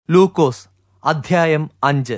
ലൂക്കോസ് അധ്യായം അഞ്ച്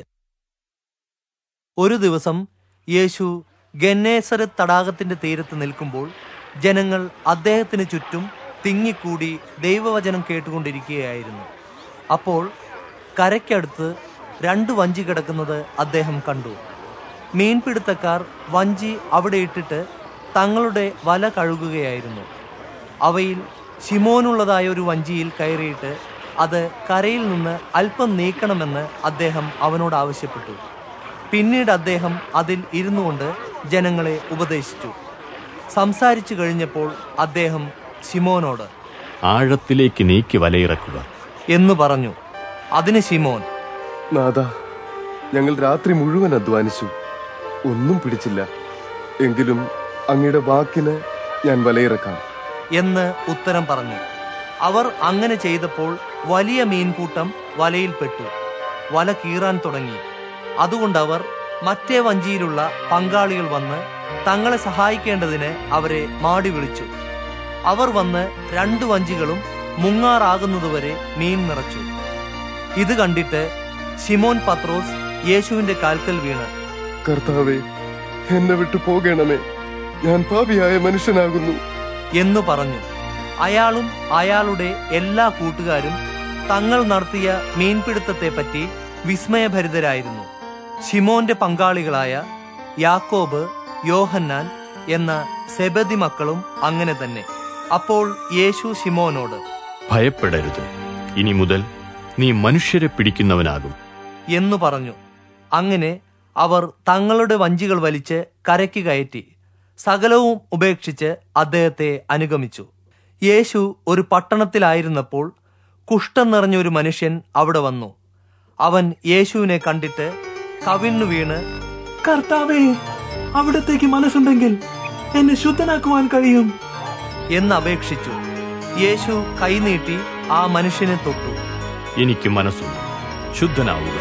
ഒരു ദിവസം യേശു ഗന്നേസരത്ത് തടാകത്തിന്റെ തീരത്ത് നിൽക്കുമ്പോൾ ജനങ്ങൾ അദ്ദേഹത്തിന് ചുറ്റും തിങ്ങിക്കൂടി ദൈവവചനം കേട്ടുകൊണ്ടിരിക്കുകയായിരുന്നു അപ്പോൾ കരയ്ക്കടുത്ത് രണ്ട് വഞ്ചി കിടക്കുന്നത് അദ്ദേഹം കണ്ടു മീൻപിടുത്തക്കാർ വഞ്ചി അവിടെ ഇട്ടിട്ട് തങ്ങളുടെ വല കഴുകുകയായിരുന്നു അവയിൽ ശിമോനുള്ളതായ ഒരു വഞ്ചിയിൽ കയറിയിട്ട് അത് കരയിൽ നിന്ന് അല്പം നീക്കണമെന്ന് അദ്ദേഹം അവനോട് ആവശ്യപ്പെട്ടു പിന്നീട് അദ്ദേഹം അതിൽ ഇരുന്നു കൊണ്ട് ജനങ്ങളെ ഉപദേശിച്ചു സംസാരിച്ചു കഴിഞ്ഞപ്പോൾ അദ്ദേഹം ശിമോനോട് ആഴത്തിലേക്ക് നീക്കി വലയിറക്കുക എന്നു പറഞ്ഞു അതിന് ശിമോൻ നാഥ ഞങ്ങൾ രാത്രി മുഴുവൻ അധ്വാനിച്ചു ഒന്നും പിടിച്ചില്ല എങ്കിലും അങ്ങയുടെ വാക്കിന് ഞാൻ വലയിറക്കാം എന്ന് ഉത്തരം പറഞ്ഞു അവർ അങ്ങനെ ചെയ്തപ്പോൾ വലിയ മീൻകൂട്ടം വലയിൽപ്പെട്ടു വല കീറാൻ തുടങ്ങി അതുകൊണ്ട് അവർ മറ്റേ വഞ്ചിയിലുള്ള പങ്കാളികൾ വന്ന് തങ്ങളെ സഹായിക്കേണ്ടതിന് അവരെ മാടി വിളിച്ചു അവർ വന്ന് രണ്ട് വഞ്ചികളും മുങ്ങാറാകുന്നതുവരെ മീൻ നിറച്ചു ഇത് കണ്ടിട്ട് ശിമോൻ പത്രോസ് യേശുവിന്റെ കാൽക്കൽ വീണ് കർത്താവെ എന്നെ വിട്ടു പോകണമേ ഞാൻ പാപിയായ മനുഷ്യനാകുന്നു എന്നു പറഞ്ഞു അയാളും അയാളുടെ എല്ലാ കൂട്ടുകാരും തങ്ങൾ നടത്തിയ മീൻപിടുത്തത്തെപ്പറ്റി വിസ്മയഭരിതരായിരുന്നു ഷിമോന്റെ പങ്കാളികളായ യാക്കോബ് യോഹന്നാൻ എന്ന സെബദി മക്കളും അങ്ങനെ തന്നെ അപ്പോൾ യേശു ഷിമോനോട് ഭയപ്പെടരുത് ഇനി മുതൽ നീ മനുഷ്യരെ പിടിക്കുന്നവനാകും എന്നു പറഞ്ഞു അങ്ങനെ അവർ തങ്ങളുടെ വഞ്ചികൾ വലിച്ച് കരയ്ക്ക് കയറ്റി സകലവും ഉപേക്ഷിച്ച് അദ്ദേഹത്തെ അനുഗമിച്ചു യേശു ഒരു പട്ടണത്തിലായിരുന്നപ്പോൾ കുഷ്ഠം നിറഞ്ഞ ഒരു മനുഷ്യൻ അവിടെ വന്നു അവൻ യേശുവിനെ കണ്ടിട്ട് കവിണ്ണു വീണ് കർത്താവേ അവിടത്തേക്ക് മനസ്സുണ്ടെങ്കിൽ എന്നെ ശുദ്ധനാക്കുവാൻ കഴിയും എന്ന് അപേക്ഷിച്ചു യേശു കൈനീട്ടി ആ മനുഷ്യനെ തൊട്ടു എനിക്ക് മനസ്സുണ്ട് ശുദ്ധനാവുക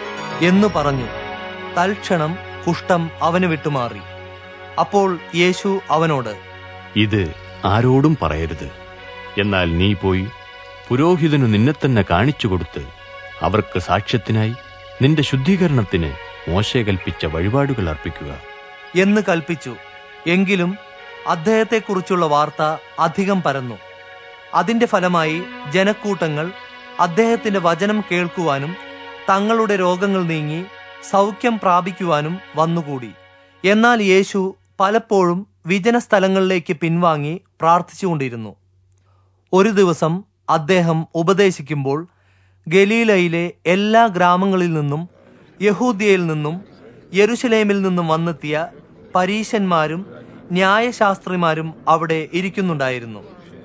എന്നു പറഞ്ഞു തൽക്ഷണം കുഷ്ഠം അവന് വിട്ടുമാറി അപ്പോൾ യേശു അവനോട് ഇത് ആരോടും പറയരുത് എന്നാൽ നീ പോയി പുരോഹിതനു നിന്നെ തന്നെ കാണിച്ചു കൊടുത്ത് അവർക്ക് സാക്ഷ്യത്തിനായി നിന്റെ ശുദ്ധീകരണത്തിന് മോശെ കൽപ്പിച്ച വഴിപാടുകൾ അർപ്പിക്കുക എന്ന് കൽപ്പിച്ചു എങ്കിലും അദ്ദേഹത്തെക്കുറിച്ചുള്ള വാർത്ത അധികം പരന്നു അതിന്റെ ഫലമായി ജനക്കൂട്ടങ്ങൾ അദ്ദേഹത്തിന്റെ വചനം കേൾക്കുവാനും തങ്ങളുടെ രോഗങ്ങൾ നീങ്ങി സൗഖ്യം പ്രാപിക്കുവാനും വന്നുകൂടി എന്നാൽ യേശു പലപ്പോഴും വിജന സ്ഥലങ്ങളിലേക്ക് പിൻവാങ്ങി പ്രാർത്ഥിച്ചുകൊണ്ടിരുന്നു ഒരു ദിവസം അദ്ദേഹം ഉപദേശിക്കുമ്പോൾ ഗലീലയിലെ എല്ലാ ഗ്രാമങ്ങളിൽ നിന്നും യഹൂദ്യയിൽ നിന്നും യെരുശലേമിൽ നിന്നും വന്നെത്തിയ പരീശന്മാരും ന്യായശാസ്ത്രിമാരും അവിടെ ഇരിക്കുന്നുണ്ടായിരുന്നു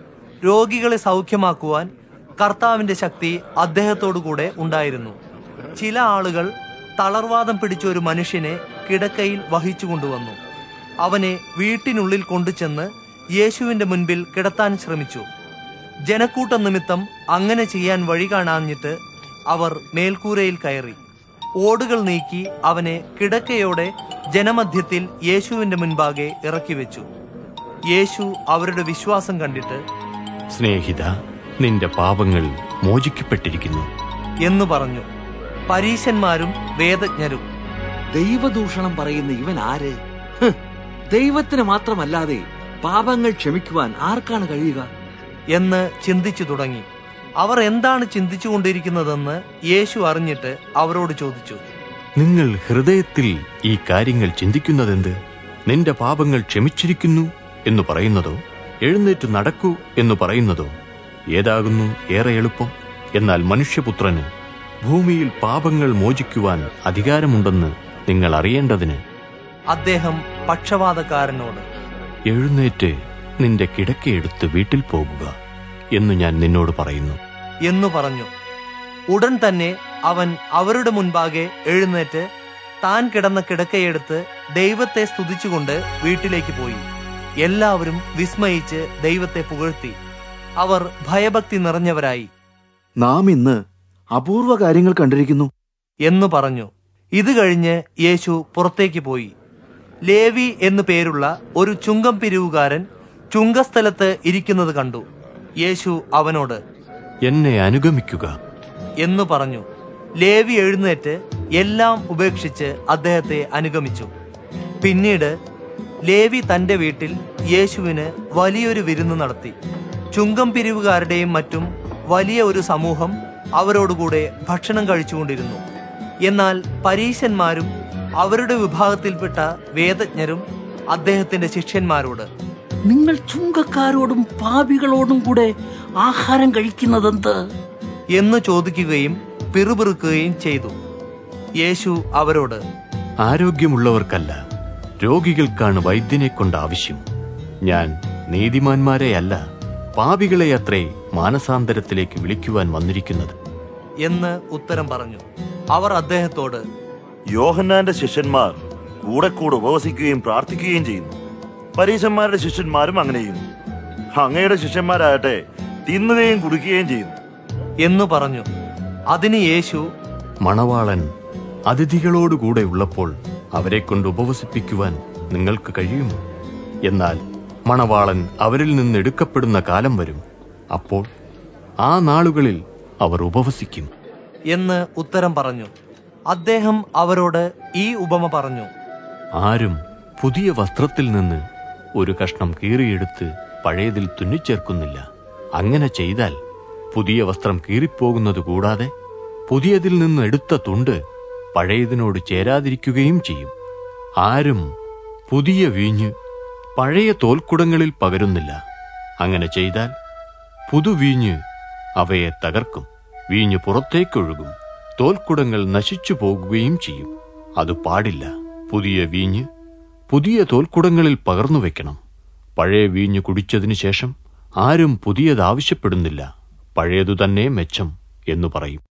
രോഗികളെ സൗഖ്യമാക്കുവാൻ കർത്താവിന്റെ ശക്തി അദ്ദേഹത്തോടുകൂടെ ഉണ്ടായിരുന്നു ചില ആളുകൾ തളർവാദം പിടിച്ച ഒരു മനുഷ്യനെ കിടക്കയിൽ വഹിച്ചു കൊണ്ടുവന്നു അവനെ വീട്ടിനുള്ളിൽ കൊണ്ടുചെന്ന് യേശുവിന്റെ മുൻപിൽ കിടത്താൻ ശ്രമിച്ചു ജനക്കൂട്ട നിമിത്തം അങ്ങനെ ചെയ്യാൻ വഴി കാണാഞ്ഞിട്ട് അവർ മേൽക്കൂരയിൽ കയറി ഓടുകൾ നീക്കി അവനെ കിടക്കയോടെ ജനമധ്യത്തിൽ യേശുവിന്റെ മുൻപാകെ ഇറക്കി വെച്ചു യേശു അവരുടെ വിശ്വാസം കണ്ടിട്ട് സ്നേഹിത നിന്റെ പാപങ്ങൾ മോചിക്കപ്പെട്ടിരിക്കുന്നു എന്നു പറഞ്ഞു പരീശന്മാരും വേദജ്ഞരും ദൈവദൂഷണം പറയുന്ന ഇവൻ ആര് ഹ്, ദൈവത്തിന് മാത്രമല്ലാതെ പാപങ്ങൾ ക്ഷമിക്കുവാൻ ആർക്കാണ് കഴിയുക എന്ന് ചിന്തിച്ചു തുടങ്ങി അവർ എന്താണ് ചിന്തിച്ചുകൊണ്ടിരിക്കുന്നതെന്ന് യേശു അറിഞ്ഞിട്ട് അവരോട് ചോദിച്ചു നിങ്ങൾ ഹൃദയത്തിൽ ഈ കാര്യങ്ങൾ ചിന്തിക്കുന്നതെന്ത് നിന്റെ പാപങ്ങൾ ക്ഷമിച്ചിരിക്കുന്നു എന്ന് പറയുന്നതോ എഴുന്നേറ്റ് നടക്കൂ എന്ന് പറയുന്നതോ ഏതാകുന്നു ഏറെ എളുപ്പം എന്നാൽ മനുഷ്യപുത്രന് ഭൂമിയിൽ പാപങ്ങൾ മോചിക്കുവാൻ അധികാരമുണ്ടെന്ന് നിങ്ങൾ അറിയേണ്ടതിന് അദ്ദേഹം പക്ഷപാതക്കാരനോട് എഴുന്നേറ്റ് നിന്റെ കിടക്കയെടുത്ത് വീട്ടിൽ പോകുക എന്ന് ഞാൻ നിന്നോട് പറയുന്നു എന്നു പറഞ്ഞു ഉടൻ തന്നെ അവൻ അവരുടെ മുൻപാകെ എഴുന്നേറ്റ് താൻ കിടന്ന കിടക്കയെടുത്ത് ദൈവത്തെ സ്തുതിച്ചുകൊണ്ട് വീട്ടിലേക്ക് പോയി എല്ലാവരും വിസ്മയിച്ച് ദൈവത്തെ പുകഴ്ത്തി അവർ ഭയഭക്തി നിറഞ്ഞവരായി നാം ഇന്ന് അപൂർവ കാര്യങ്ങൾ കണ്ടിരിക്കുന്നു എന്നു പറഞ്ഞു ഇത് കഴിഞ്ഞ് യേശു പുറത്തേക്ക് പോയി ലേവി എന്നു പേരുള്ള ഒരു ചുങ്കം പിരിവുകാരൻ ചുങ്കസ്ഥലത്ത് ഇരിക്കുന്നത് കണ്ടു യേശു അവനോട് എന്നെ അനുഗമിക്കുക എന്നു പറഞ്ഞു ലേവി എഴുന്നേറ്റ് എല്ലാം ഉപേക്ഷിച്ച് അദ്ദേഹത്തെ അനുഗമിച്ചു പിന്നീട് ലേവി തന്റെ വീട്ടിൽ യേശുവിന് വലിയൊരു വിരുന്ന് നടത്തി ചുങ്കം പിരിവുകാരുടെയും മറ്റും വലിയ ഒരു സമൂഹം അവരോടുകൂടെ ഭക്ഷണം കഴിച്ചുകൊണ്ടിരുന്നു എന്നാൽ പരീശന്മാരും അവരുടെ വിഭാഗത്തിൽപ്പെട്ട വേദജ്ഞരും അദ്ദേഹത്തിന്റെ ശിഷ്യന്മാരോട് നിങ്ങൾ ചുങ്കക്കാരോടും പാപികളോടും കൂടെ ആഹാരം കഴിക്കുന്നതെന്ത് എന്ന് ചോദിക്കുകയും പിറുപിറുക്കുകയും ചെയ്തു യേശു അവരോട് ആരോഗ്യമുള്ളവർക്കല്ല രോഗികൾക്കാണ് വൈദ്യനെ കൊണ്ട് ആവശ്യം ഞാൻ നീതിമാന്മാരെയല്ല പാപികളെ അത്രേ മാനസാന്തരത്തിലേക്ക് വിളിക്കുവാൻ വന്നിരിക്കുന്നത് എന്ന് ഉത്തരം പറഞ്ഞു അവർ അദ്ദേഹത്തോട് യോഹന്നാന്റെ ശിഷ്യന്മാർ കൂടെ കൂടെ ഉപവസിക്കുകയും പ്രാർത്ഥിക്കുകയും ചെയ്യുന്നു പരീശന്മാരുടെ ശിഷ്യന്മാരും അങ്ങനെ ചെയ്യുന്നു അങ്ങയുടെ ശിഷ്യന്മാരാകട്ടെ തിന്നുകയും കുടിക്കുകയും ചെയ്യുന്നു എന്നു പറഞ്ഞു അതിന് യേശു മണവാളൻ അതിഥികളോടുകൂടെ ഉള്ളപ്പോൾ അവരെ കൊണ്ട് ഉപവസിപ്പിക്കുവാൻ നിങ്ങൾക്ക് കഴിയുമോ എന്നാൽ മണവാളൻ അവരിൽ നിന്ന് എടുക്കപ്പെടുന്ന കാലം വരും അപ്പോൾ ആ നാളുകളിൽ അവർ ഉപവസിക്കും എന്ന് ഉത്തരം പറഞ്ഞു അദ്ദേഹം അവരോട് ഈ ഉപമ പറഞ്ഞു ആരും പുതിയ വസ്ത്രത്തിൽ നിന്ന് ഒരു കഷ്ണം കീറിയെടുത്ത് പഴയതിൽ തുന്നിച്ചേർക്കുന്നില്ല അങ്ങനെ ചെയ്താൽ പുതിയ വസ്ത്രം കീറിപ്പോകുന്നത് കൂടാതെ പുതിയതിൽ നിന്ന് എടുത്ത തുണ്ട് പഴയതിനോട് ചേരാതിരിക്കുകയും ചെയ്യും ആരും പുതിയ വീഞ്ഞ് പഴയ തോൽക്കുടങ്ങളിൽ പകരുന്നില്ല അങ്ങനെ ചെയ്താൽ പുതുവീഞ്ഞ് അവയെ തകർക്കും വീഞ്ഞ് പുറത്തേക്കൊഴുകും തോൽക്കുടങ്ങൾ നശിച്ചു പോകുകയും ചെയ്യും അത് പാടില്ല പുതിയ വീഞ്ഞ് പുതിയ തോൽക്കുടങ്ങളിൽ പകർന്നു വെക്കണം പഴയ വീഞ്ഞ് കുടിച്ചതിനു ശേഷം ആരും പുതിയത് ആവശ്യപ്പെടുന്നില്ല പഴയതു തന്നെ മെച്ചം എന്നു പറയും